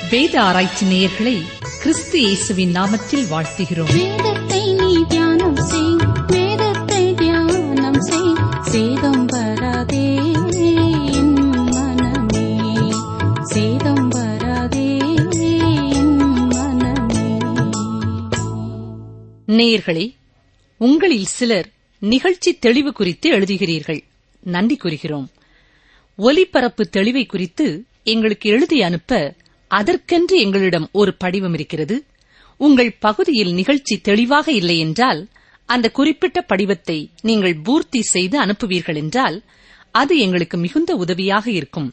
வேத ஆராய்ச்சி நேயர்களை கிறிஸ்து இயேசுவின் நாமத்தில் வாழ்த்துகிறோம் வேதத்தை நீ தியானம் செய் வேதத்தை தியானம் செய் சேதம் வராதே என் மனமே சேதம் வராதே என் மனமே நேயர்களே உங்களில் சிலர் நிகழ்ச்சி தெளிவு குறித்து எழுதுகிறீர்கள் நன்றி கூறுகிறோம் ஒலிபரப்பு தெளிவை குறித்து எங்களுக்கு எழுதி அனுப்ப அதற்கென்று எங்களிடம் ஒரு படிவம் இருக்கிறது உங்கள் பகுதியில் நிகழ்ச்சி தெளிவாக இல்லை என்றால் அந்த குறிப்பிட்ட படிவத்தை நீங்கள் பூர்த்தி செய்து அனுப்புவீர்கள் என்றால் அது எங்களுக்கு மிகுந்த உதவியாக இருக்கும்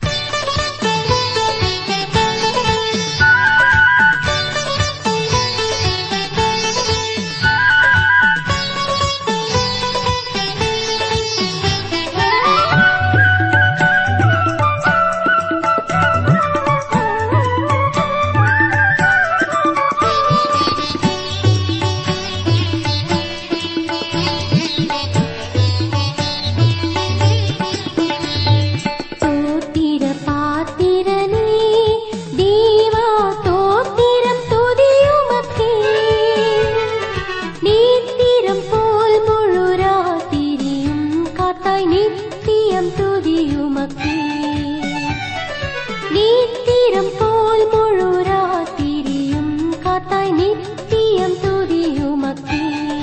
தோத்திர பாத்திரனே தேவா தோத்திரம் துதியுமக்கே நீத்திரம் போல் முழு ராத்திரியும் காத்தாய் நித்தியம் துதியுமக்கே நீத்திரம் போல் முழு ராத்திரியும் காத்தாய் நித்தியம் துதியுமக்கே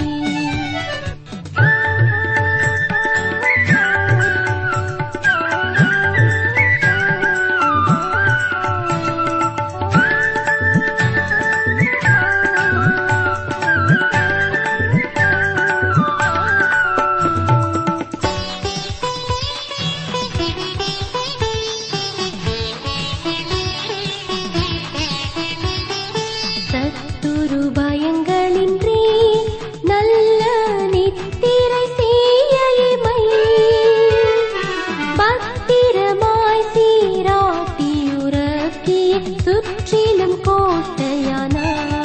சத்துரு பயங்களின்றி நல்ல நித்திரை செய்யமை பத்திரமாய் சீராட்டி உறக்கிய சுற்றிலும் கோட்டையான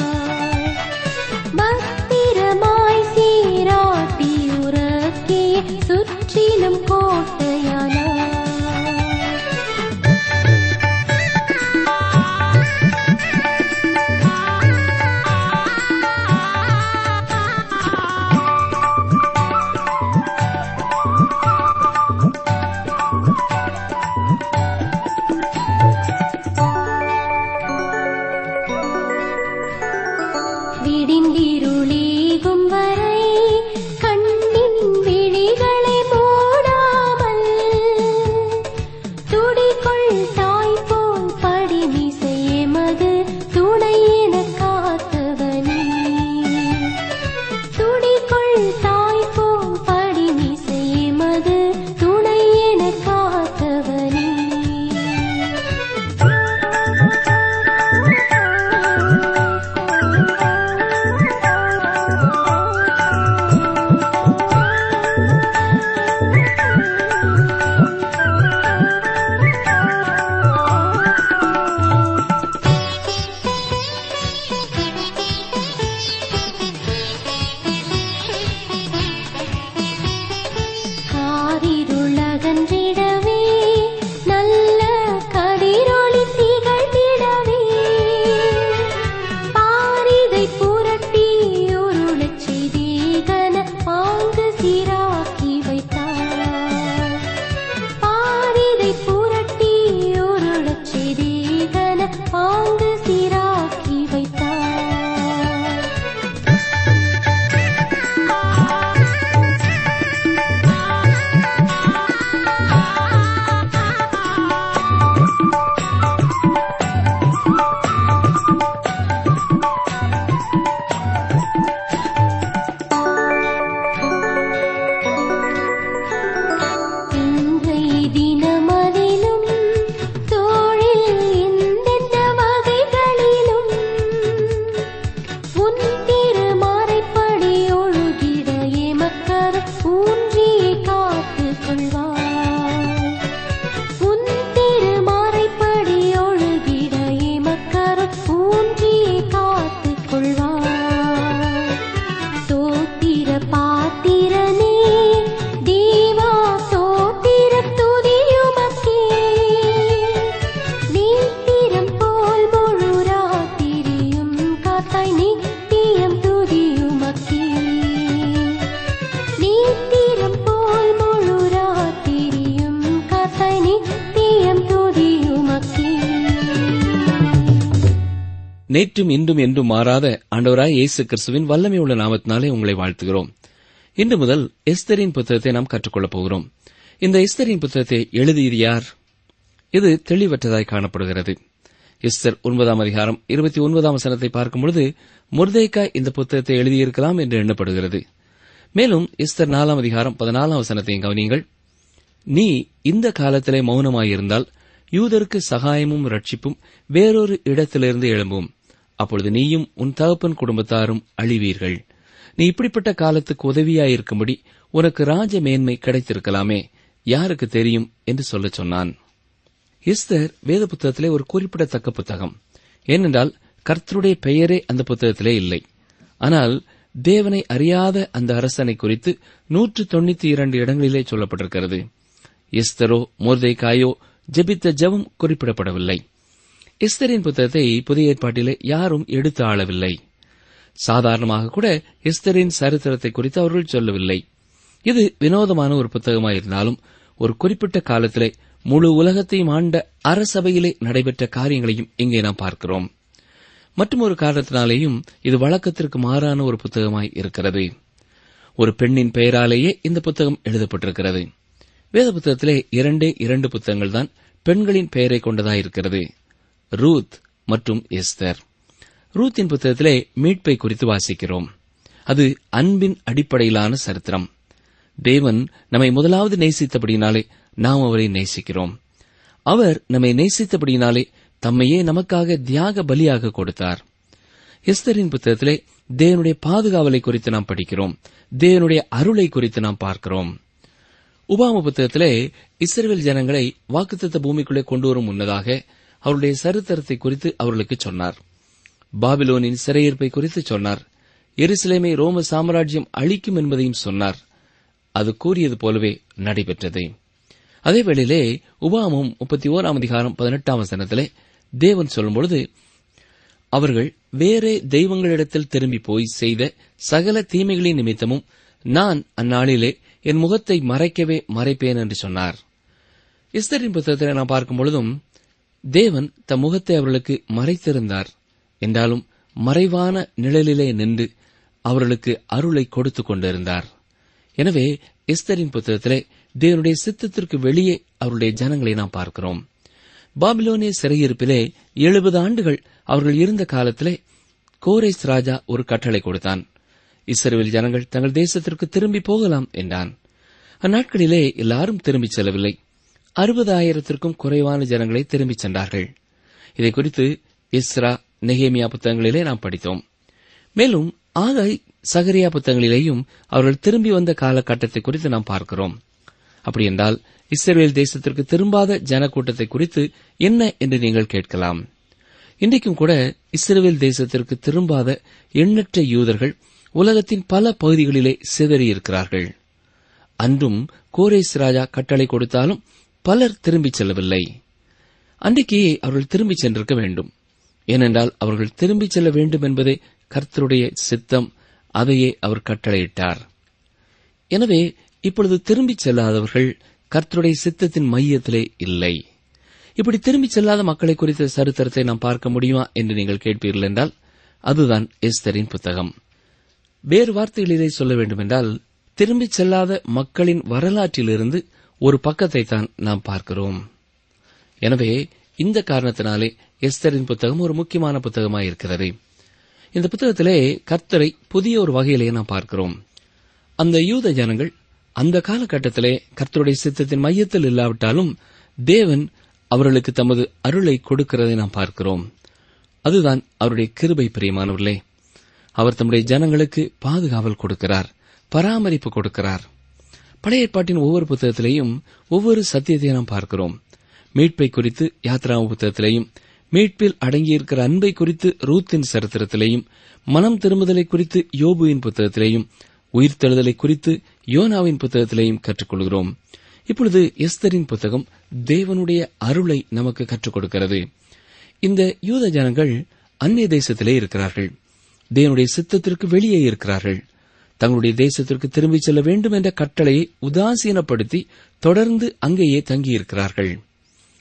பத்திரமாய் சீராட்டி உறக்கிய சுற்றிலும் கோட்டையான விடிந்திருளீகும் வரை கண்ணின் விழிகளை மூடாமல் துடிக்குள் தாய் போல் படிமிசை எமது துணை என காத்தவனே துடிக்குள் தாய் போல் படிமிசை எமது துணை என காத்தவனே நித்தியம் துதியுமக்கே நேற்றும் இன்றும் என்றும் மாறாத ஆண்டவராய் இயேசு கிறிஸ்துவின் வல்லமை உள்ள நாமத்தினாலே உங்களை வாழ்த்துகிறோம் இன்று முதல் எஸ்தரின் புத்தகத்தை நாம் கற்றுக்கொள்ளப் போகிறோம் இந்த எஸ்தரின் புத்தகத்தை எழுதியது யார் இது தெளிவற்றதாய் காணப்படுகிறது எஸ்தர் ஒன்பதாம் அதிகாரம் இருபத்தி ஒன்பதாம் வசனத்தை பார்க்கும் பொழுது முர்தேக்கா இந்த புத்தகத்தை எழுதியிருக்கலாம் என்று எண்ணப்படுகிறது மேலும் எஸ்தர் நாலாம் அதிகாரம் பதினாலாம் வசனத்தையும் கவனியுங்கள் நீ இந்த காலத்திலே மௌனமாயிருந்தால் யூதருக்கு சகாயமும் ரட்சிப்பும் வேறொரு இடத்திலிருந்து எழும்பும் அப்பொழுது நீயும் உன் தகப்பன் குடும்பத்தாரும் அழிவீர்கள் நீ இப்படிப்பட்ட காலத்துக்கு உதவியாயிருக்கும்படி உனக்கு ராஜ மேன்மை கிடைத்திருக்கலாமே யாருக்கு தெரியும் என்று சொல்லச் சொன்னான் எஸ்தர் வேத புத்தகத்திலே ஒரு குறிப்பிடத்தக்க புத்தகம் ஏனென்றால் கர்த்தருடைய பெயரே அந்த புத்தகத்திலே இல்லை ஆனால் தேவனை அறியாத அந்த அரசனை குறித்து நூற்று தொண்ணூத்தி இரண்டு இடங்களிலே சொல்லப்பட்டிருக்கிறது எஸ்தரோ மோர்தேகாயோ ஜெபித்த ஜெபம் குறிப்பிடப்படவில்லை எஸ்தரின் புத்தகத்தை புதிய ஏற்பாட்டிலே யாரும் எடுத்து ஆளவில்லை சாதாரணமாக கூட எஸ்தரின் சரித்திரத்தை குறித்து அவர்கள் சொல்லவில்லை இது வினோதமான ஒரு புத்தகமாயிருந்தாலும் ஒரு குறிப்பிட்ட காலத்திலே முழு உலகத்தையும் ஆண்ட அரசபையிலே நடைபெற்ற காரியங்களையும் இங்கே நாம் பார்க்கிறோம் மற்றும் ஒரு காரணத்தினாலேயும் இது வழக்கத்திற்கு மாறான ஒரு புத்தகமாய் இருக்கிறது ஒரு பெண்ணின் பெயராலேயே இந்த புத்தகம் எழுதப்பட்டிருக்கிறது வேத புத்தகத்திலே இரண்டே இரண்டு புத்தகங்கள் தான் பெண்களின் பெயரை கொண்டதாயிருக்கிறது ரூத் மற்றும் எஸ்தர் ரூத்தின் புத்தகத்திலே மீட்பை குறித்து வாசிக்கிறோம் அது அன்பின் அடிப்படையிலான சரித்திரம் தேவன் நம்மை முதலாவது நேசித்தபடியினாலே நாம் அவரை நேசிக்கிறோம் அவர் நம்மை நேசித்தபடியினாலே தம்மையே நமக்காக தியாக பலியாக கொடுத்தார் எஸ்தரின் புத்தகத்திலே தேவனுடைய பாதுகாவலை குறித்து நாம் படிக்கிறோம் தேவனுடைய அருளை குறித்து நாம் பார்க்கிறோம் உபாம புத்தகத்திலே இஸ்ரேல் ஜனங்களை வாக்குத்தத்த பூமிக்குள்ளே கொண்டு வரும் முன்னதாக அவருடைய சரித்திரத்தை குறித்து அவர்களுக்கு சொன்னார் பாபிலோனின் சிறையிருப்பை குறித்து சொன்னார் எருசலேமை ரோம சாம்ராஜ்யம் அழிக்கும் என்பதையும் சொன்னார் அது கூறியது போலவே நடைபெற்றது அதே வேளையிலே உபாமம் முப்பத்தி ஓராம் அதிகாரம் பதினெட்டாம் வசனத்திலே தேவன் சொல்லும்பொழுது அவர்கள் வேறே தெய்வங்களிடத்தில் திரும்பி போய் செய்த சகல தீமைகளின் நிமித்தமும் நான் அந்நாளிலே என் முகத்தை மறைக்கவே மறைப்பேன் என்று சொன்னார் இஸ்தரின் புத்தகத்தில் நாம் பார்க்கும் பொழுதும் தேவன் தம் முகத்தை அவர்களுக்கு மறைத்திருந்தார் என்றாலும் மறைவான நிழலிலே நின்று அவர்களுக்கு அருளை கொடுத்துக் கொண்டிருந்தார் எனவே எஸ்தரின் புத்தகத்திலே தேவனுடைய சித்தத்திற்கு வெளியே அவருடைய ஜனங்களை நாம் பார்க்கிறோம் பாபிலோனிய சிறையிருப்பிலே எழுபது ஆண்டுகள் அவர்கள் இருந்த காலத்திலே கோரேஸ் ராஜா ஒரு கட்டளை கொடுத்தான் இஸ்ரேல் ஜனங்கள் தங்கள் தேசத்திற்கு திரும்பி போகலாம் என்றான் அந்நாட்களிலே எல்லாரும் திரும்பிச் செல்லவில்லை அறுபதாயிரத்திற்கும் குறைவான ஜனங்களை திரும்பிச் சென்றார்கள் இதை குறித்து இஸ்ரா நெகேமியா புத்தகங்களிலே நாம் படித்தோம் மேலும் ஆகாய் சகரியா புத்தகங்களிலேயும் அவர்கள் திரும்பி வந்த காலகட்டத்தை குறித்து நாம் பார்க்கிறோம் அப்படி என்றால் இஸ்ரேல் தேசத்திற்கு திரும்பாத ஜனக்கூட்டத்தை குறித்து என்ன என்று நீங்கள் கேட்கலாம் இன்றைக்கும் கூட இஸ்ரேல் தேசத்திற்கு திரும்பாத எண்ணற்ற யூதர்கள் உலகத்தின் பல பகுதிகளிலே சிதறியிருக்கிறார்கள் அன்றும் கோரேஸ் ராஜா கட்டளை கொடுத்தாலும் பலர் திரும்பிச் செல்லவில்லை அன்றைக்கு அவர்கள் திரும்பிச் சென்றிருக்க வேண்டும் ஏனென்றால் அவர்கள் திரும்பிச் செல்ல வேண்டும் என்பதே கர்த்தருடைய சித்தம் அதையே அவர் கட்டளையிட்டார் எனவே இப்பொழுது திரும்பிச் செல்லாதவர்கள் கர்த்தருடைய சித்தத்தின் மையத்திலே இல்லை இப்படி திரும்பிச் செல்லாத மக்களை குறித்த சரித்திரத்தை நாம் பார்க்க முடியுமா என்று நீங்கள் கேட்பீர்கள் என்றால் அதுதான் எஸ்தரின் புத்தகம் வேறு வார்த்தைகளிலே சொல்ல வேண்டுமென்றால் திரும்பிச் செல்லாத மக்களின் வரலாற்றிலிருந்து ஒரு பக்கத்தை தான் நாம் பார்க்கிறோம் எனவே இந்த காரணத்தினாலே எஸ்தரின் புத்தகம் ஒரு முக்கியமான புத்தகமாக இருக்கிறது இந்த புத்தகத்திலே கர்த்தரை புதிய ஒரு வகையிலே நாம் பார்க்கிறோம் அந்த யூத ஜனங்கள் அந்த காலகட்டத்திலே கர்த்தருடைய சித்தத்தின் மையத்தில் இல்லாவிட்டாலும் தேவன் அவர்களுக்கு தமது அருளை கொடுக்கிறதை நாம் பார்க்கிறோம் அதுதான் அவருடைய கிருபை பிரியமானவர்களே அவர் தம்முடைய ஜனங்களுக்கு பாதுகாவல் கொடுக்கிறார் பராமரிப்பு கொடுக்கிறார் பழைய ஏற்பாட்டின் ஒவ்வொரு புத்தகத்திலேயும் ஒவ்வொரு சத்தியத்தை நாம் பார்க்கிறோம் மீட்பை குறித்து யாத்ராம புத்தகத்திலேயும் மீட்பில் அடங்கியிருக்கிற அன்பை குறித்து ரூத்தின் சரித்திரத்திலேயும் மனம் திரும்புதலை குறித்து யோபுவின் புத்தகத்திலேயும் உயிர்த்தெழுதலை குறித்து யோனாவின் புத்தகத்திலேயும் கற்றுக்கொள்கிறோம் இப்பொழுது எஸ்தரின் புத்தகம் தேவனுடைய அருளை நமக்கு கற்றுக் கொடுக்கிறது இந்த யூத ஜனங்கள் அந்நிய தேசத்திலே இருக்கிறார்கள் தேவனுடைய சித்தத்திற்கு வெளியே இருக்கிறார்கள் தங்களுடைய தேசத்திற்கு திரும்பிச் செல்ல வேண்டும் என்ற கட்டளையை உதாசீனப்படுத்தி தொடர்ந்து அங்கேயே தங்கியிருக்கிறார்கள்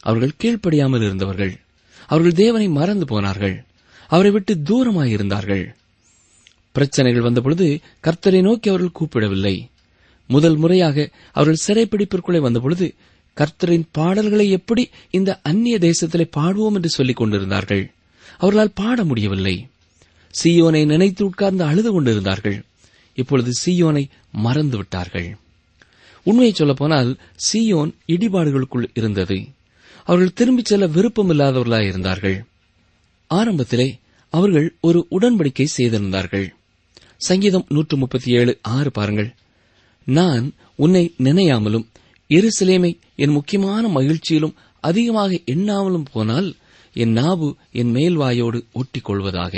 அவர்கள் கீழ்ப்படியாமல் இருந்தவர்கள் அவர்கள் தேவனை மறந்து போனார்கள் அவரை விட்டு தூரமாயிருந்தார்கள் பிரச்சனைகள் வந்தபொழுது கர்த்தரை நோக்கி அவர்கள் கூப்பிடவில்லை முதல் முறையாக அவர்கள் சிறைப்பிடிப்பிற்குள்ளே வந்தபொழுது கர்த்தரின் பாடல்களை எப்படி இந்த அந்நிய தேசத்திலே பாடுவோம் என்று சொல்லிக் கொண்டிருந்தார்கள் அவர்களால் பாட முடியவில்லை சீயோனை நினைத்து உட்கார்ந்து அழுது கொண்டிருந்தார்கள் இப்பொழுது சீயோனை மறந்து விட்டார்கள் உண்மையை சொல்லப்போனால் சீயோன் இடிபாடுகளுக்குள் இருந்தது அவர்கள் திரும்பிச் செல்ல விருப்பமில்லாதவர்களாய் இருந்தார்கள் ஆரம்பத்திலே அவர்கள் ஒரு உடன்படிக்கை செய்திருந்தார்கள் சங்கீதம் நூற்று முப்பத்தி ஏழு ஆறு பாருங்கள் நான் உன்னை நினையாமலும் எருசலேமை என் முக்கியமான மகிழ்ச்சியிலும் அதிகமாக எண்ணாமலும் போனால் என் நாவு என் மேல்வாயோடு ஒட்டிக் கொள்வதாக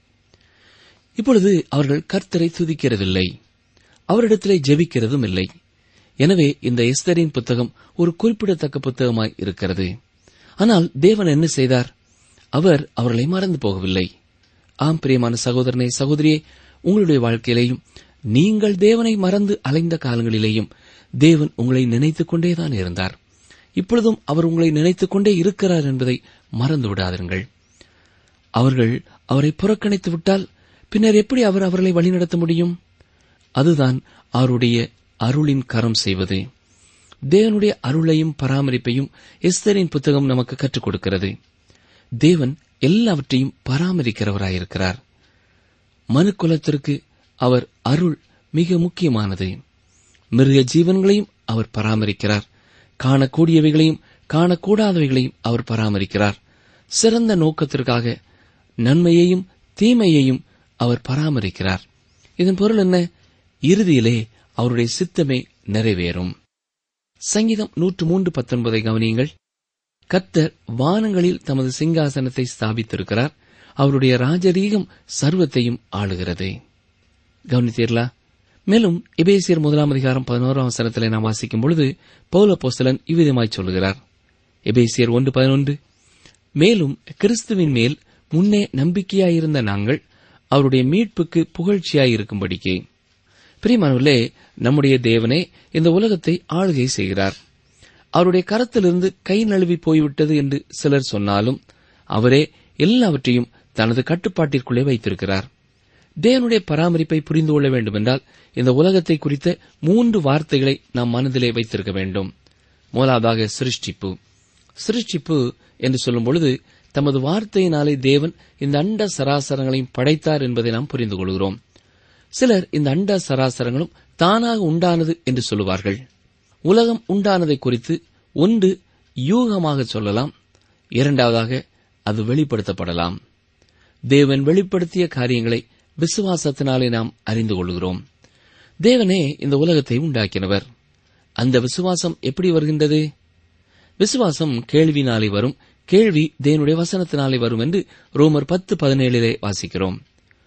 இப்பொழுது அவர்கள் கர்த்தரை துதிக்கிறதில்லை அவரிடத்திலே ஜெபிக்கிறதும் இல்லை எனவே இந்த எஸ்தரின் புத்தகம் ஒரு குறிப்பிடத்தக்க புத்தகமாய் இருக்கிறது ஆனால் தேவன் என்ன செய்தார் அவர் அவர்களை மறந்து போகவில்லை ஆம் பிரியமான சகோதரனே சகோதரியே உங்களுடைய வாழ்க்கையிலேயும் நீங்கள் தேவனை மறந்து அலைந்த காலங்களிலேயும் தேவன் உங்களை நினைத்துக் கொண்டேதான் இருந்தார் இப்பொழுதும் அவர் உங்களை நினைத்துக் கொண்டே இருக்கிறார் என்பதை மறந்து விடாதீர்கள் அவர்கள் அவரை புறக்கணித்து விட்டால் பின்னர் எப்படி அவர் அவர்களை வழிநடத்த முடியும் அதுதான் அவருடைய அருளின் கரம் செய்வது தேவனுடைய அருளையும் பராமரிப்பையும் எஸ்தரின் புத்தகம் நமக்கு கற்றுக் கொடுக்கிறது தேவன் எல்லாவற்றையும் பராமரிக்கிறவராயிருக்கிறார் மனுக்குலத்திற்கு அவர் அருள் மிக முக்கியமானது மிருக ஜீவன்களையும் அவர் பராமரிக்கிறார் காணக்கூடியவைகளையும் காணக்கூடாதவைகளையும் அவர் பராமரிக்கிறார் சிறந்த நோக்கத்திற்காக நன்மையையும் தீமையையும் அவர் பராமரிக்கிறார் இதன் பொருள் என்ன இறுதியிலே அவருடைய சித்தமே நிறைவேறும் சங்கீதம் நூற்று மூன்று பத்தொன்பதை கவனியுங்கள் கத்தர் வானங்களில் தமது சிங்காசனத்தை ஸ்தாபித்திருக்கிறார் அவருடைய ராஜரீகம் சர்வத்தையும் ஆளுகிறது கவனித்தீர்களா மேலும் எபேசியர் முதலாம் அதிகாரம் பதினோராம் வசனத்திலே நாம் வாசிக்கும் பொழுது பௌல போஸ்தலன் இவ்விதமாய் சொல்லுகிறார் எபேசியர் ஒன்று பதினொன்று மேலும் கிறிஸ்துவின் மேல் முன்னே நம்பிக்கையாயிருந்த நாங்கள் அவருடைய மீட்புக்கு புகழ்ச்சியாயிருக்கும்படிக்கே பிரியமானவர்களே நம்முடைய தேவனே இந்த உலகத்தை ஆளுகை செய்கிறார் அவருடைய கரத்திலிருந்து கை நழுவி போய்விட்டது என்று சிலர் சொன்னாலும் அவரே எல்லாவற்றையும் தனது கட்டுப்பாட்டிற்குள்ளே வைத்திருக்கிறார் தேவனுடைய பராமரிப்பை புரிந்து கொள்ள வேண்டுமென்றால் இந்த உலகத்தை குறித்த மூன்று வார்த்தைகளை நாம் மனதிலே வைத்திருக்க வேண்டும் முதலாவதாக சிருஷ்டிப்பு சிருஷ்டிப்பு என்று சொல்லும் பொழுது தமது வார்த்தையினாலே தேவன் இந்த அண்ட சராசரங்களையும் படைத்தார் என்பதை நாம் புரிந்து கொள்கிறோம் சிலர் இந்த அண்ட சராசரங்களும் தானாக உண்டானது என்று சொல்லுவார்கள் உலகம் உண்டானதை குறித்து ஒன்று யூகமாக சொல்லலாம் இரண்டாவதாக அது வெளிப்படுத்தப்படலாம் தேவன் வெளிப்படுத்திய காரியங்களை விசுவாசத்தினாலே நாம் அறிந்து கொள்கிறோம் தேவனே இந்த உலகத்தை உண்டாக்கினவர் அந்த விசுவாசம் எப்படி வருகின்றது விசுவாசம் கேள்வினாலே வரும் கேள்வி தேவனுடைய வசனத்தினாலே வரும் என்று ரோமர் பத்து பதினேழிலே வாசிக்கிறோம்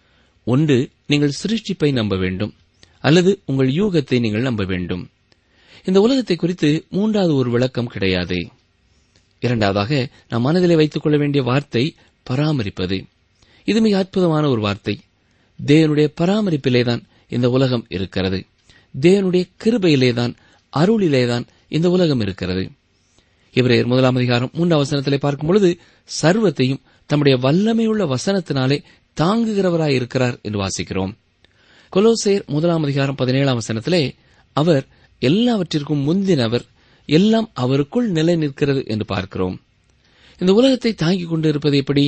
ஒன்று நீங்கள் சிருஷ்டிப்பை நம்ப வேண்டும் அல்லது உங்கள் யூகத்தை நீங்கள் நம்ப வேண்டும் இந்த உலகத்தை குறித்து மூன்றாவது ஒரு விளக்கம் கிடையாது இரண்டாவதாக நாம் மனதிலே வைத்துக் கொள்ள வேண்டிய வார்த்தை பராமரிப்பது இது மிக அற்புதமான ஒரு வார்த்தை தேவனுடைய பராமரிப்பிலேதான் இந்த உலகம் இருக்கிறது தேவனுடைய கிருபையிலேதான் அருளிலேதான் இந்த உலகம் இருக்கிறது இவரையர் முதலாம் அதிகாரம் மூன்றாம் வசனத்திலே பார்க்கும் பொழுது சர்வத்தையும் தம்முடைய வல்லமையுள்ள வசனத்தினாலே தாங்குகிறவராய் இருக்கிறார் என்று வாசிக்கிறோம் கொலோசேர் முதலாம் அதிகாரம் பதினேழாம் வசனத்திலே அவர் எல்லாவற்றிற்கும் முந்தினவர் எல்லாம் அவருக்குள் நிலை நிற்கிறது என்று பார்க்கிறோம் இந்த உலகத்தை தாங்கிக் கொண்டு இருப்பது எப்படி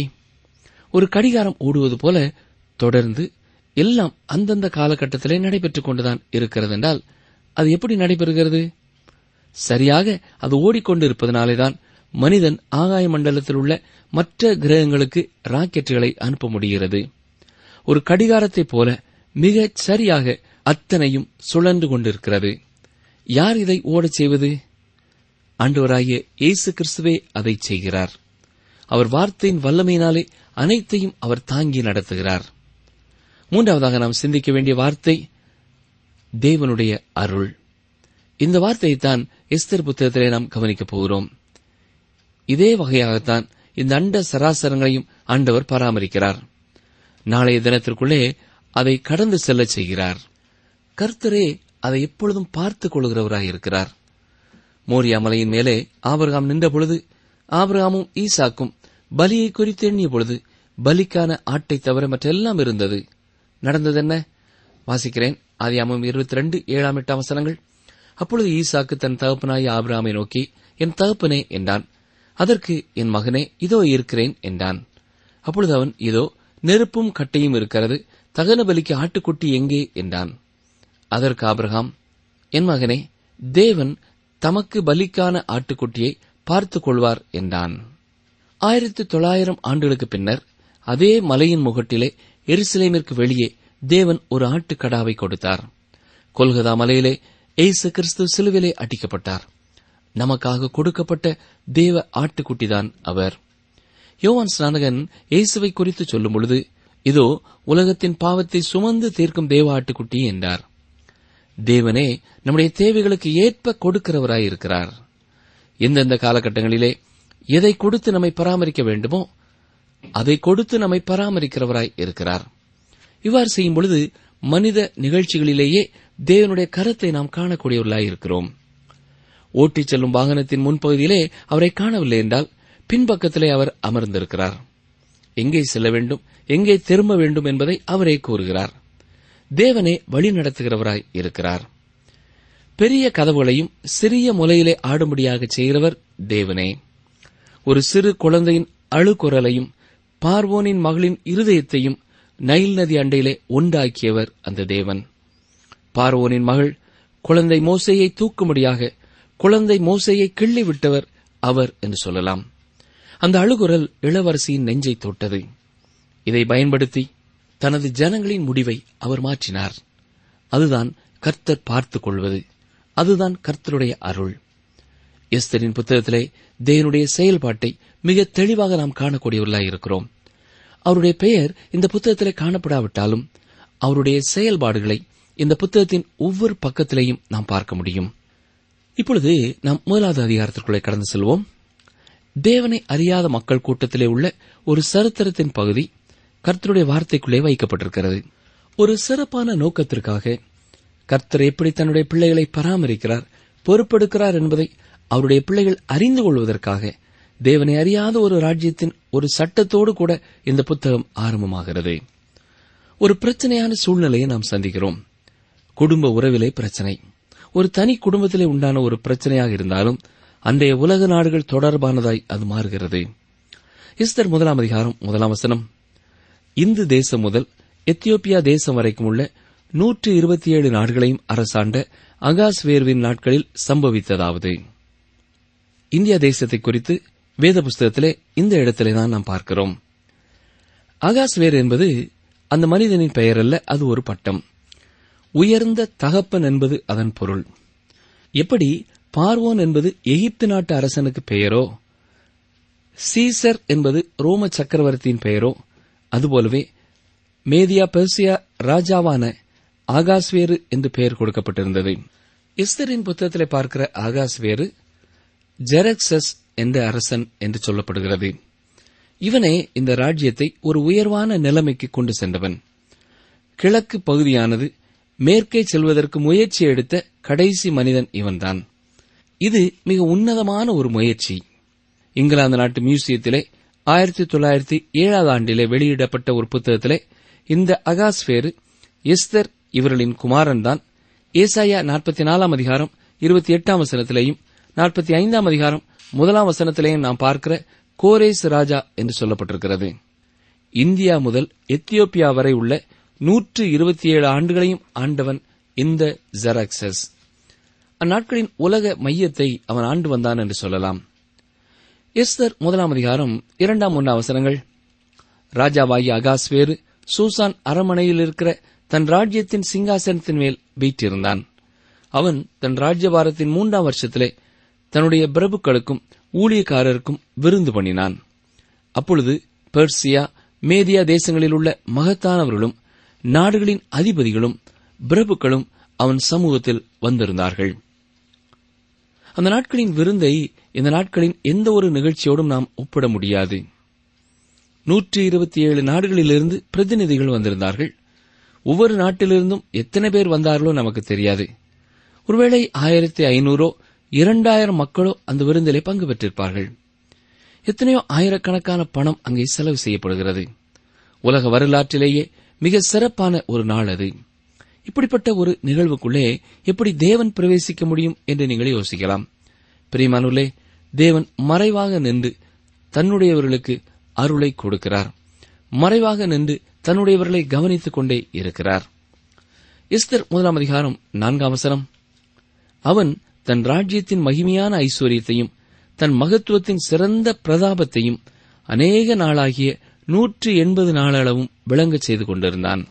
ஒரு கடிகாரம் ஓடுவது போல தொடர்ந்து எல்லாம் அந்தந்த காலகட்டத்திலே நடைபெற்றுக் கொண்டுதான் இருக்கிறது என்றால் அது எப்படி நடைபெறுகிறது சரியாக அது ஓடிக்கொண்டிருப்பதனாலேதான் மனிதன் ஆகாய மண்டலத்தில் உள்ள மற்ற கிரகங்களுக்கு ராக்கெட்டுகளை அனுப்ப முடிகிறது ஒரு கடிகாரத்தைப் போல மிகச் சரியாக அத்தனையும் சுழன்று கொண்டிருக்கிறது யார் இதை ஓடச் செய்வது ஆண்டவராகிய இயேசு கிறிஸ்துவே அதை செய்கிறார் அவர் வார்த்தையின் வல்லமையினாலே அனைத்தையும் அவர் தாங்கி நடத்துகிறார் மூன்றாவதாக நாம் சிந்திக்க வேண்டிய வார்த்தை தேவனுடைய அருள் இந்த வார்த்தையைத்தான் எஸ்தர் புத்தகத்திலே நாம் கவனிக்கப் போகிறோம் இதே வகையாகத்தான் இந்த அண்ட சராசரங்களையும் ஆண்டவர் பராமரிக்கிறார் நாளைய தினத்திற்குள்ளே அதை கடந்து செல்லச் செய்கிறார் கர்த்தரே அதை எப்பொழுதும் பார்த்துக் கொள்கிறவராய் இருக்கிறார் மோரியா மலையின் மேலே ஆபரகாம் நின்றபொழுது ஆபிரகாமும் ஈசாக்கும் பலியை குறித்து எண்ணிய பொழுது பலிக்கான ஆட்டை தவிர மற்றெல்லாம் இருந்தது நடந்தது என்ன வாசிக்கிறேன் ஆதியாமம் இருபத்தி ரெண்டு ஏழாம் எட்டாம் வசனங்கள் அப்பொழுது ஈசாக்கு தன் தகப்பனாய் ஆபிரகாமை நோக்கி என் தகப்பனே என்றான் அதற்கு என் மகனே இதோ இருக்கிறேன் என்றான் அப்பொழுது அவன் இதோ நெருப்பும் கட்டையும் இருக்கிறது தகன பலிக்கு ஆட்டுக்குட்டி எங்கே என்றான் அதற்கு ஆபிரகாம் என் மகனே தேவன் தமக்கு பலிக்கான ஆட்டுக்குட்டியை பார்த்துக் கொள்வார் என்றான் ஆயிரத்தி தொள்ளாயிரம் ஆண்டுகளுக்கு பின்னர் அதே மலையின் முகட்டிலே எருசலேமிற்கு வெளியே தேவன் ஒரு ஆட்டுக்கடாவை கொடுத்தார் கொல்கதா மலையிலே ஏசு கிறிஸ்து சிலுவிலே அடிக்கப்பட்டார் நமக்காக கொடுக்கப்பட்ட தேவ ஆட்டுக்குட்டிதான் அவர் யோவான் ஸ்நானகன் இயேசுவை குறித்து சொல்லும் பொழுது இதோ உலகத்தின் பாவத்தை சுமந்து தீர்க்கும் தேவ ஆட்டுக்குட்டி என்றார் தேவனே நம்முடைய தேவைகளுக்கு ஏற்ப கொடுக்கிறவராய் இருக்கிறார் எந்தெந்த காலகட்டங்களிலே எதை கொடுத்து நம்மை பராமரிக்க வேண்டுமோ அதை கொடுத்து நம்மை பராமரிக்கிறவராய் இருக்கிறார் இவ்வாறு செய்யும் பொழுது மனித நிகழ்ச்சிகளிலேயே தேவனுடைய கரத்தை நாம் காணக்கூடியவர்களாய் இருக்கிறோம் ஓட்டிச் செல்லும் வாகனத்தின் முன்பகுதியிலே அவரை காணவில்லை என்றால் பின்பக்கத்திலே அவர் அமர்ந்திருக்கிறார் எங்கே செல்ல வேண்டும் எங்கே திரும்ப வேண்டும் என்பதை அவரே கூறுகிறார் தேவனே வழி நடத்துகிறவராய் இருக்கிறார் பெரிய கதவுகளையும் சிறிய முலையிலே ஆடும்படியாக செய்கிறவர் தேவனே ஒரு சிறு குழந்தையின் அழுகுரலையும் பார்வோனின் மகளின் இருதயத்தையும் நைல் நதி அண்டையிலே உண்டாக்கியவர் அந்த தேவன் பார்வோனின் மகள் குழந்தை மோசையை தூக்கும்படியாக குழந்தை மோசையை கிள்ளி விட்டவர் அவர் என்று சொல்லலாம் அந்த அழுகுரல் இளவரசியின் நெஞ்சை தொட்டது இதை பயன்படுத்தி தனது ஜனங்களின் முடிவை அவர் மாற்றினார் அதுதான் கர்த்தர் பார்த்துக் கொள்வது அதுதான் கர்த்தருடைய அருள் எஸ்தரின் புத்தகத்திலே தேவனுடைய செயல்பாட்டை மிக தெளிவாக நாம் காணக்கூடியவர்களாய் இருக்கிறோம் அவருடைய பெயர் இந்த புத்தகத்திலே காணப்படாவிட்டாலும் அவருடைய செயல்பாடுகளை இந்த புத்தகத்தின் ஒவ்வொரு பக்கத்திலேயும் நாம் பார்க்க முடியும் இப்பொழுது நாம் முதலாவது அதிகாரத்திற்குள்ளே கடந்து செல்வோம் தேவனை அறியாத மக்கள் கூட்டத்திலே உள்ள ஒரு சரித்திரத்தின் பகுதி கர்த்தருடைய வார்த்தைக்குள்ளே வைக்கப்பட்டிருக்கிறது ஒரு சிறப்பான நோக்கத்திற்காக கர்த்தர் எப்படி தன்னுடைய பிள்ளைகளை பராமரிக்கிறார் பொறுப்பெடுக்கிறார் என்பதை அவருடைய பிள்ளைகள் அறிந்து கொள்வதற்காக தேவனை அறியாத ஒரு ராஜ்யத்தின் ஒரு சட்டத்தோடு கூட இந்த புத்தகம் ஆரம்பமாகிறது ஒரு பிரச்சனையான சூழ்நிலையை நாம் சந்திக்கிறோம் குடும்ப உறவிலே பிரச்சனை ஒரு தனி குடும்பத்திலே உண்டான ஒரு பிரச்சனையாக இருந்தாலும் அன்றைய உலக நாடுகள் தொடர்பானதாய் அது மாறுகிறது இஸ்தர் முதலாம் அதிகாரம் முதலாம் வசனம் இந்து தேசம் முதல் எத்தியோப்பியா தேசம் வரைக்கும் உள்ள நூற்று இருபத்தி ஏழு நாடுகளையும் அரசாண்ட அகாஸ்வேர்வின் நாட்களில் சம்பவித்ததாவது இந்தியா தேசத்தை குறித்து வேத புஸ்தகத்திலே இந்த இடத்திலே தான் நாம் பார்க்கிறோம் அகாஸ்வேர் என்பது அந்த மனிதனின் பெயர் அல்ல அது ஒரு பட்டம் உயர்ந்த தகப்பன் என்பது அதன் பொருள் எப்படி பார்வோன் என்பது எகிப்து நாட்டு அரசனுக்கு பெயரோ சீசர் என்பது ரோம சக்கரவர்த்தியின் பெயரோ அதுபோலவே மேதியா பெர்சியா ராஜாவான ஆகாஸ்வேரு என்று பெயர் கொடுக்கப்பட்டிருந்தது எஸ்தரின் புத்தகத்திலே பார்க்கிற ஆகாஸ்வேரு ஜெரக்சஸ் என்ற அரசன் என்று சொல்லப்படுகிறது இவனே இந்த ராஜ்யத்தை ஒரு உயர்வான நிலைமைக்கு கொண்டு சென்றவன் கிழக்கு பகுதியானது மேற்கே செல்வதற்கு முயற்சி எடுத்த கடைசி மனிதன் இவன்தான் இது மிக உன்னதமான ஒரு முயற்சி இங்கிலாந்து நாட்டு மியூசியத்திலே ஆயிரத்தி தொள்ளாயிரத்தி ஏழாவது ஆண்டிலே வெளியிடப்பட்ட ஒரு புத்தகத்திலே இந்த அகாஸ்பேரு எஸ்தர் இவர்களின் குமாரன் தான் ஏசாயா நாற்பத்தி நாலாம் அதிகாரம் இருபத்தி எட்டாம் வசனத்திலேயும் நாற்பத்தி ஐந்தாம் அதிகாரம் முதலாம் வசனத்திலேயும் நாம் பார்க்கிற கோரேஸ் ராஜா என்று சொல்லப்பட்டிருக்கிறது இந்தியா முதல் எத்தியோப்பியா வரை உள்ள நூற்று இருபத்தி ஏழு ஆண்டுகளையும் ஆண்டவன் இந்த ஜெராக்சஸ் அந்நாட்களின் உலக மையத்தை அவன் ஆண்டு வந்தான் என்று சொல்லலாம் எஸ்தர் முதலாம் அதிகாரம் இரண்டாம் ஒன்றாம் அவசரங்கள் ராஜாவாகிய அகாஸ்வேரு சூசான் அரமனையில் இருக்கிற தன் ராஜ்யத்தின் சிங்காசனத்தின் மேல் வீற்றிருந்தான் அவன் தன் ராஜ்யபாரத்தின் மூன்றாம் வருஷத்திலே தன்னுடைய பிரபுக்களுக்கும் ஊழியக்காரருக்கும் விருந்து பண்ணினான் அப்பொழுது பெர்சியா மேதியா தேசங்களில் உள்ள மகத்தானவர்களும் நாடுகளின் அதிபதிகளும் பிரபுக்களும் அவன் சமூகத்தில் வந்திருந்தார்கள் அந்த நாட்களின் விருந்தை இந்த நாட்களின் எந்த ஒரு நிகழ்ச்சியோடும் நாம் ஒப்பிட முடியாது நூற்றி இருபத்தி ஏழு நாடுகளிலிருந்து பிரதிநிதிகள் வந்திருந்தார்கள் ஒவ்வொரு நாட்டிலிருந்தும் எத்தனை பேர் வந்தார்களோ நமக்கு தெரியாது ஒருவேளை ஆயிரத்தி ஐநூறோ இரண்டாயிரம் மக்களோ அந்த விருந்திலே பங்கு பெற்றிருப்பார்கள் எத்தனையோ ஆயிரக்கணக்கான பணம் அங்கே செலவு செய்யப்படுகிறது உலக வரலாற்றிலேயே மிக சிறப்பான ஒரு நாள் அது இப்படிப்பட்ட ஒரு நிகழ்வுக்குள்ளே எப்படி தேவன் பிரவேசிக்க முடியும் என்று நீங்கள் யோசிக்கலாம் பிரியமானுள்ளே தேவன் மறைவாக நின்று தன்னுடையவர்களுக்கு அருளை கொடுக்கிறார் மறைவாக நின்று தன்னுடையவர்களை கவனித்துக் கொண்டே இருக்கிறார் எஸ்தர் முதலாம் அதிகாரம் நான்காம் வசனம் அவன் தன் ராஜ்யத்தின் மகிமையான ஐஸ்வர்யத்தையும் தன் மகத்துவத்தின் சிறந்த பிரதாபத்தையும் அநேக நாளாகிய நூற்று எண்பது நாளளவும் விளங்கச் செய்து கொண்டிருந்தான்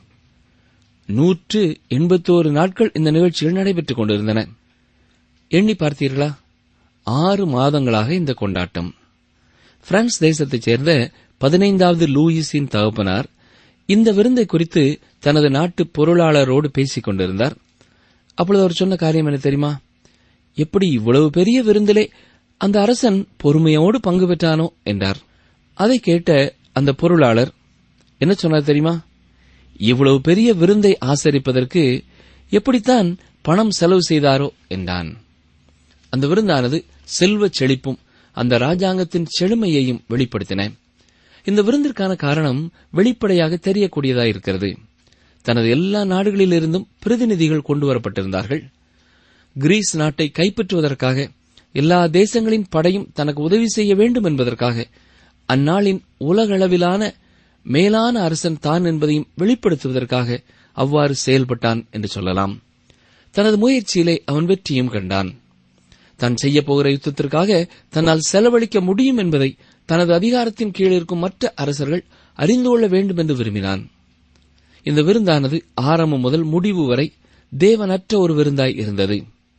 நூற்று எண்பத்தோரு நாட்கள் இந்த நிகழ்ச்சிகள் நடைபெற்றுக் கொண்டிருந்தன எண்ணி பார்த்தீர்களா ஆறு மாதங்களாக இந்த கொண்டாட்டம் பிரான்ஸ் தேசத்தைச் சேர்ந்த பதினைந்தாவது லூயிஸின் தகப்பனார் இந்த விருந்தை குறித்து தனது நாட்டு பொருளாளரோடு பேசிக் கொண்டிருந்தார் அப்பொழுது அவர் சொன்ன காரியம் என்ன தெரியுமா எப்படி இவ்வளவு பெரிய விருந்திலே அந்த அரசன் பொறுமையோடு பங்கு பெற்றானோ என்றார் அதை கேட்ட அந்த பொருளாளர் என்ன சொன்னார் தெரியுமா இவ்வளவு பெரிய விருந்தை ஆசரிப்பதற்கு எப்படித்தான் பணம் செலவு செய்தாரோ என்றான் அந்த விருந்தானது செல்வச் செழிப்பும் அந்த ராஜாங்கத்தின் செழுமையையும் வெளிப்படுத்தின இந்த விருந்திற்கான காரணம் வெளிப்படையாக தெரியக்கூடியதாயிருக்கிறது தனது எல்லா நாடுகளிலிருந்தும் பிரதிநிதிகள் கொண்டு வரப்பட்டிருந்தார்கள் கிரீஸ் நாட்டை கைப்பற்றுவதற்காக எல்லா தேசங்களின் படையும் தனக்கு உதவி செய்ய வேண்டும் என்பதற்காக அந்நாளின் உலகளவிலான மேலான அரசன் தான் என்பதையும் வெளிப்படுத்துவதற்காக அவ்வாறு செயல்பட்டான் என்று சொல்லலாம் தனது முயற்சியிலே அவன் வெற்றியும் கண்டான் தான் செய்யப் போகிற யுத்தத்திற்காக தன்னால் செலவழிக்க முடியும் என்பதை தனது அதிகாரத்தின் கீழ் இருக்கும் மற்ற அரசர்கள் அறிந்து கொள்ள வேண்டும் என்று விரும்பினான் இந்த விருந்தானது ஆரம்பம் முதல் முடிவு வரை தேவனற்ற ஒரு விருந்தாய் இருந்தது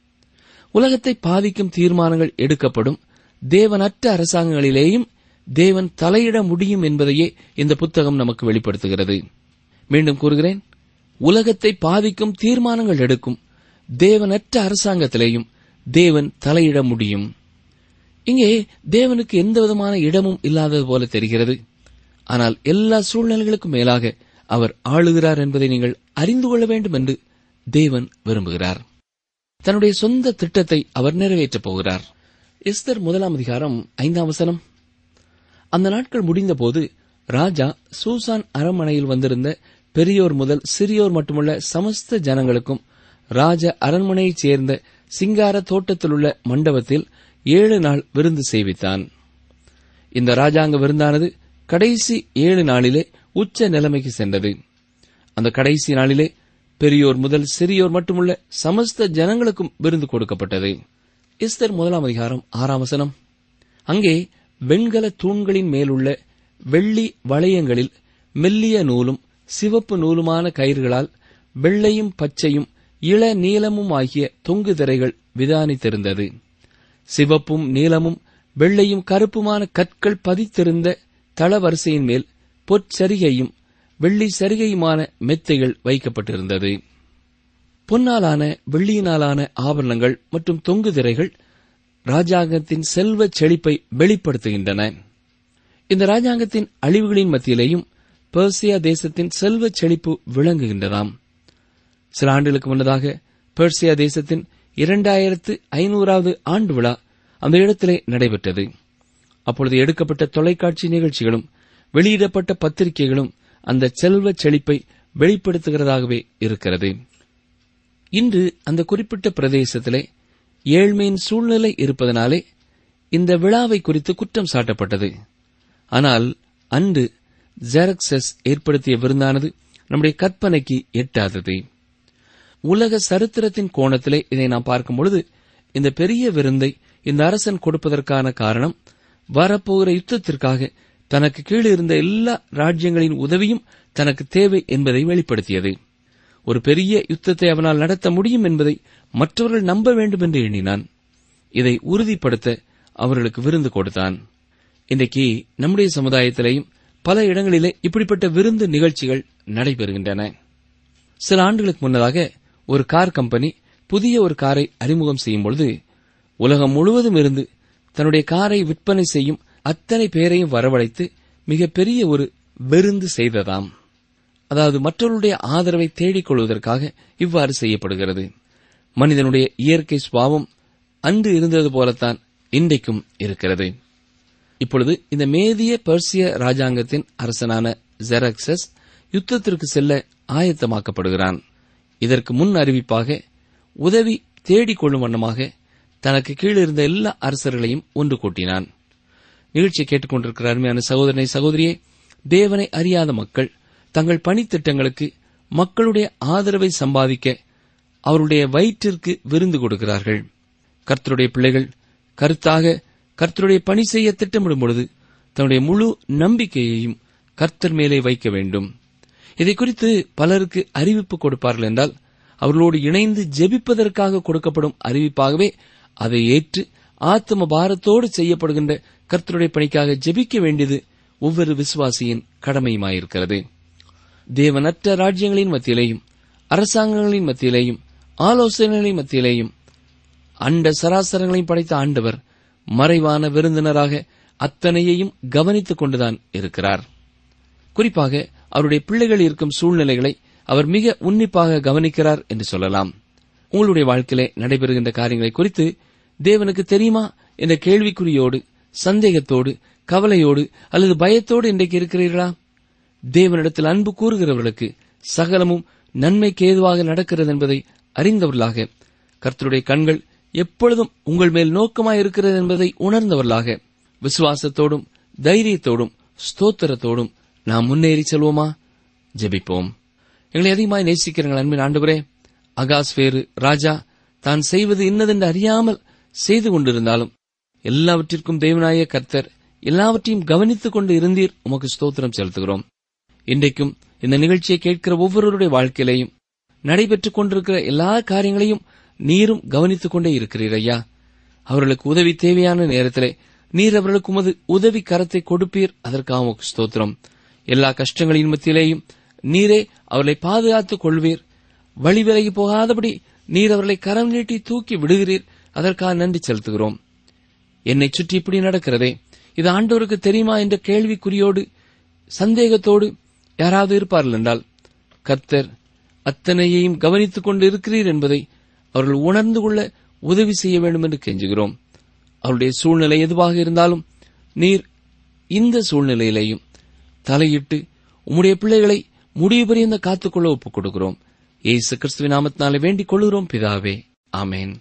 உலகத்தை பாதிக்கும் தீர்மானங்கள் எடுக்கப்படும் தேவனற்ற அரசாங்கங்களிலேயும் தேவன் தலையிட முடியும் என்பதையே இந்த புத்தகம் நமக்கு வெளிப்படுத்துகிறது மீண்டும் கூறுகிறேன் உலகத்தை பாதிக்கும் தீர்மானங்கள் எடுக்கும் தேவனற்ற அரசாங்கத்திலேயும் தேவன் தலையிட முடியும் இங்கே தேவனுக்கு எந்த விதமான இடமும் இல்லாதது போல தெரிகிறது ஆனால் எல்லா சூழ்நிலைகளுக்கும் மேலாக அவர் ஆளுகிறார் என்பதை நீங்கள் அறிந்து கொள்ள வேண்டும் என்று தேவன் விரும்புகிறார் தன்னுடைய சொந்த திட்டத்தை அவர் நிறைவேற்றப் போகிறார் எஸ்தர் முதலாம் அதிகாரம் ஐந்தாம் வசனம் அந்த நாட்கள் முடிந்தபோது ராஜா சூசான் அரண்மனையில் வந்திருந்த பெரியோர் முதல் சிறியோர் மட்டுமல்ல சமஸ்த ஜனங்களுக்கும் ராஜ அரண்மனையைச் சேர்ந்த சிங்கார தோட்டத்திலுள்ள மண்டபத்தில் ஏழு நாள் விருந்து செய்வித்தான் இந்த ராஜாங்க விருந்தானது கடைசி ஏழு நாளிலே உச்ச நிலைமைக்கு சென்றது அந்த கடைசி நாளிலே பெரியோர் முதல் சிறியோர் மட்டுமல்ல சமஸ்த ஜனங்களுக்கும் விருந்து கொடுக்கப்பட்டது எஸ்தர் முதலாம் அதிகாரம் ஆறாம் வசனம் அங்கே வெண்கல தூண்களின் மேலுள்ள வெள்ளி வளையங்களில் மெல்லிய நூலும் சிவப்பு நூலுமான கயிறுகளால் வெள்ளையும் பச்சையும் இள நீலமும் ஆகிய தொங்கு திரைகள் விதானித்திருந்தது சிவப்பும் நீலமும் வெள்ளையும் கருப்புமான கற்கள் பதித்திருந்த தளவரிசையின் மேல் பொற்சரிகையும் வெள்ளி சரிகையுமான மெத்தைகள் வைக்கப்பட்டிருந்தது பொன்னாலான வெள்ளியினாலான ஆபரணங்கள் மற்றும் தொங்கு திரைகள் ராஜாங்கத்தின் செல்வச் செழிப்பை வெளிப்படுத்துகின்றன இந்த ராஜாங்கத்தின் அழிவுகளின் மத்தியிலேயும் பெர்சியா தேசத்தின் செல்வச் செழிப்பு விளங்குகின்றதாம் சில ஆண்டுகளுக்கு முன்னதாக பெர்சியா தேசத்தின் இரண்டாயிரத்து ஐநூறாவது ஆண்டு விழா அந்த இடத்திலே நடைபெற்றது அப்பொழுது எடுக்கப்பட்ட தொலைக்காட்சி நிகழ்ச்சிகளும் வெளியிடப்பட்ட பத்திரிகைகளும் அந்த செல்வச் செழிப்பை வெளிப்படுத்துகிறதாகவே இருக்கிறது இன்று அந்த குறிப்பிட்ட பிரதேசத்திலே ஏழ்மையின் சூழ்நிலை இருப்பதனாலே இந்த விழாவை குறித்து குற்றம் சாட்டப்பட்டது ஆனால் அன்று ஜெரக்சஸ் ஏற்படுத்திய விருந்தானது நம்முடைய கற்பனைக்கு எட்டாதது உலக சரித்திரத்தின் கோணத்திலே இதை நாம் பார்க்கும் பொழுது இந்த பெரிய விருந்தை இந்த அரசன் கொடுப்பதற்கான காரணம் வரப்போகிற யுத்தத்திற்காக தனக்கு கீழ் இருந்த எல்லா ராஜ்யங்களின் உதவியும் தனக்கு தேவை என்பதை வெளிப்படுத்தியது ஒரு பெரிய யுத்தத்தை அவனால் நடத்த முடியும் என்பதை மற்றவர்கள் நம்ப வேண்டும் என்று எண்ணினான் இதை உறுதிப்படுத்த அவர்களுக்கு விருந்து கொடுத்தான் இன்றைக்கு நம்முடைய சமுதாயத்திலேயும் பல இடங்களிலே இப்படிப்பட்ட விருந்து நிகழ்ச்சிகள் நடைபெறுகின்றன சில ஆண்டுகளுக்கு முன்னதாக ஒரு கார் கம்பெனி புதிய ஒரு காரை அறிமுகம் செய்யும் பொழுது உலகம் முழுவதும் இருந்து தன்னுடைய காரை விற்பனை செய்யும் அத்தனை பேரையும் வரவழைத்து மிகப்பெரிய ஒரு விருந்து செய்ததாம் அதாவது மற்றவர்களுடைய ஆதரவை தேடிக் கொள்வதற்காக இவ்வாறு செய்யப்படுகிறது மனிதனுடைய இயற்கை சுவாவம் அன்று இருந்தது போலத்தான் இன்றைக்கும் இருக்கிறது இப்பொழுது இந்த மேதிய பெர்சிய ராஜாங்கத்தின் அரசனான ஜெரக்சஸ் யுத்தத்திற்கு செல்ல ஆயத்தமாக்கப்படுகிறான் இதற்கு முன் அறிவிப்பாக உதவி தேடிக் கொள்ளும் வண்ணமாக தனக்கு கீழ் இருந்த எல்லா அரசர்களையும் ஒன்று கூட்டினான் நிகழ்ச்சியை கேட்டுக்கொண்டிருக்கிற அருமையான சகோதரனை சகோதரியே தேவனை அறியாத மக்கள் தங்கள் பணித்திட்டங்களுக்கு மக்களுடைய ஆதரவை சம்பாதிக்க அவருடைய வயிற்றிற்கு விருந்து கொடுக்கிறார்கள் கர்த்தருடைய பிள்ளைகள் கருத்தாக கர்த்தருடைய பணி செய்ய திட்டமிடும் பொழுது தன்னுடைய முழு நம்பிக்கையையும் கர்த்தர் மேலே வைக்க வேண்டும் இதை குறித்து பலருக்கு அறிவிப்பு கொடுப்பார்கள் என்றால் அவர்களோடு இணைந்து ஜெபிப்பதற்காக கொடுக்கப்படும் அறிவிப்பாகவே அதை ஏற்று ஆத்ம பாரத்தோடு செய்யப்படுகின்ற கர்த்தருடைய பணிக்காக ஜெபிக்க வேண்டியது ஒவ்வொரு விசுவாசியின் கடமையுமாயிருக்கிறது தேவனற்ற ராஜ்யங்களின் மத்தியிலேயும் அரசாங்கங்களின் மத்தியிலேயும் ஆலோசனைகளின் மத்தியிலேயும் அண்ட சராசரங்களையும் படைத்த ஆண்டவர் மறைவான விருந்தினராக அத்தனையையும் கவனித்துக் கொண்டுதான் இருக்கிறார் குறிப்பாக அவருடைய பிள்ளைகள் இருக்கும் சூழ்நிலைகளை அவர் மிக உன்னிப்பாக கவனிக்கிறார் என்று சொல்லலாம் உங்களுடைய வாழ்க்கையிலே நடைபெறுகின்ற காரியங்களை குறித்து தேவனுக்கு தெரியுமா என்ற கேள்விக்குறியோடு சந்தேகத்தோடு கவலையோடு அல்லது பயத்தோடு இன்றைக்கு இருக்கிறீர்களா தேவனிடத்தில் அன்பு கூறுகிறவர்களுக்கு சகலமும் நன்மைக்கு ஏதுவாக நடக்கிறது என்பதை அறிந்தவர்களாக கர்த்தருடைய கண்கள் எப்பொழுதும் உங்கள் மேல் நோக்கமாயிருக்கிறது என்பதை உணர்ந்தவர்களாக விசுவாசத்தோடும் தைரியத்தோடும் ஸ்தோத்திரத்தோடும் நாம் முன்னேறி செல்வோமா ஜெபிப்போம் எங்களை அதிகமாய் நேசிக்கிறங்கள் அன்பின் ஆண்டவரே அகாஸ் வேறு ராஜா தான் செய்வது இன்னதென்று அறியாமல் செய்து கொண்டிருந்தாலும் எல்லாவற்றிற்கும் தேவனாய கர்த்தர் எல்லாவற்றையும் கவனித்துக் கொண்டு இருந்தீர் உமக்கு ஸ்தோத்திரம் செலுத்துகிறோம் இன்றைக்கும் இந்த நிகழ்ச்சியை கேட்கிற ஒவ்வொருவருடைய வாழ்க்கையிலையும் நடைபெற்றுக் கொண்டிருக்கிற எல்லா காரியங்களையும் நீரும் கவனித்துக் கொண்டே இருக்கிறீர் ஐயா அவர்களுக்கு உதவி தேவையான நேரத்திலே நீர் அவர்களுக்கு உமது உதவி கரத்தை கொடுப்பீர் அதற்காக உமக்கு ஸ்தோத்திரம் எல்லா கஷ்டங்களின் மத்தியிலேயும் நீரே அவர்களை பாதுகாத்துக் கொள்வீர் வழி விலகி போகாதபடி நீர் அவர்களை கரம் நீட்டி தூக்கி விடுகிறீர் அதற்காக நன்றி செலுத்துகிறோம் என்னை சுற்றி இப்படி நடக்கிறதே இது ஆண்டவருக்கு தெரியுமா என்ற கேள்விக்குறியோடு சந்தேகத்தோடு யாராவது இருப்பார்கள் என்றால் கர்த்தர் அத்தனையையும் கவனித்துக் கொண்டு இருக்கிறீர் என்பதை அவர்கள் உணர்ந்து கொள்ள உதவி செய்ய வேண்டும் என்று கெஞ்சுகிறோம் அவருடைய சூழ்நிலை எதுவாக இருந்தாலும் நீர் இந்த சூழ்நிலையிலேயும் தலையிட்டு உம்முடைய பிள்ளைகளை முடிவு பரியந்த காத்துக்கொள்ள ஒப்புக் கொடுக்கிறோம் ஏசு கிறிஸ்துவின் நாமத்தினாலே வேண்டிக் கொள்கிறோம் பிதாவே ஆமேன்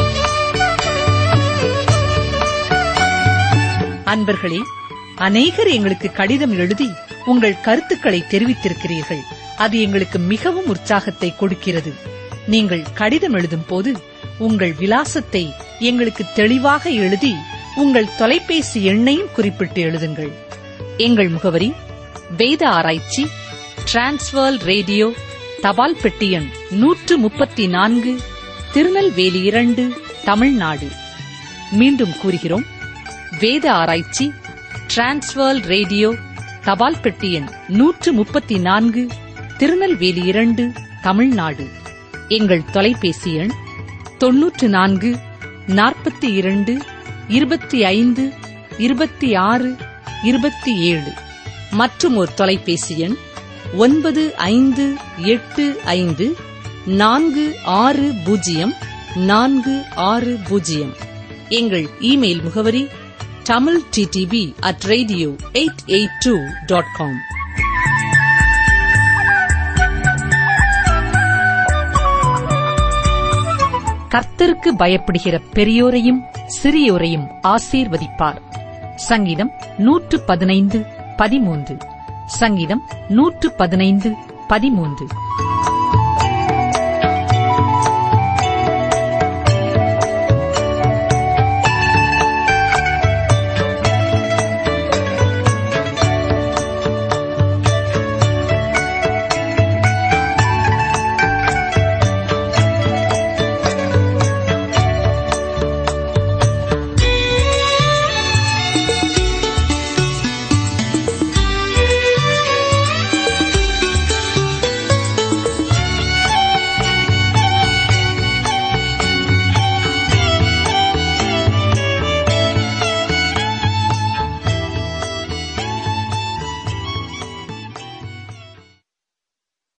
அன்பர்களே அநேகர் எங்களுக்கு கடிதம் எழுதி உங்கள் கருத்துக்களை தெரிவித்திருக்கிறீர்கள் அது எங்களுக்கு மிகவும் உற்சாகத்தை கொடுக்கிறது நீங்கள் கடிதம் எழுதும் போது உங்கள் விலாசத்தை எங்களுக்கு தெளிவாக எழுதி உங்கள் தொலைபேசி எண்ணையும் குறிப்பிட்டு எழுதுங்கள் எங்கள் முகவரி வேத ஆராய்ச்சி டிரான்ஸ்வர் ரேடியோ தபால் பெட்டி எண் நூற்று முப்பத்தி நான்கு திருநெல்வேலி இரண்டு தமிழ்நாடு மீண்டும் கூறுகிறோம் வேத ஆராய்ச்சி டிரான்ஸ்வர் ரேடியோ தபால் பெட்டி எண் நூற்று முப்பத்தி நான்கு திருநெல்வேலி இரண்டு தமிழ்நாடு எங்கள் தொலைபேசி எண் தொன்னூற்று நான்கு நாற்பத்தி இரண்டு இருபத்தி ஐந்து இருபத்தி ஆறு இருபத்தி ஏழு மற்றும் ஒரு தொலைபேசி எண் ஒன்பது ஐந்து எட்டு ஐந்து நான்கு ஆறு பூஜ்ஜியம் நான்கு ஆறு பூஜ்ஜியம் எங்கள் இமெயில் முகவரி Tamil DTP at radio eight eight two dot com கர்த்தருக்கு பயப்படுகிற பெரியோரையும் சிறியோரையும் ஆசீர்வதிப்பார் சங்கீதம் நூற்று பதினைந்து பதிமூன்று சங்கீதம் நூற்று பதினைந்து பதிமூன்று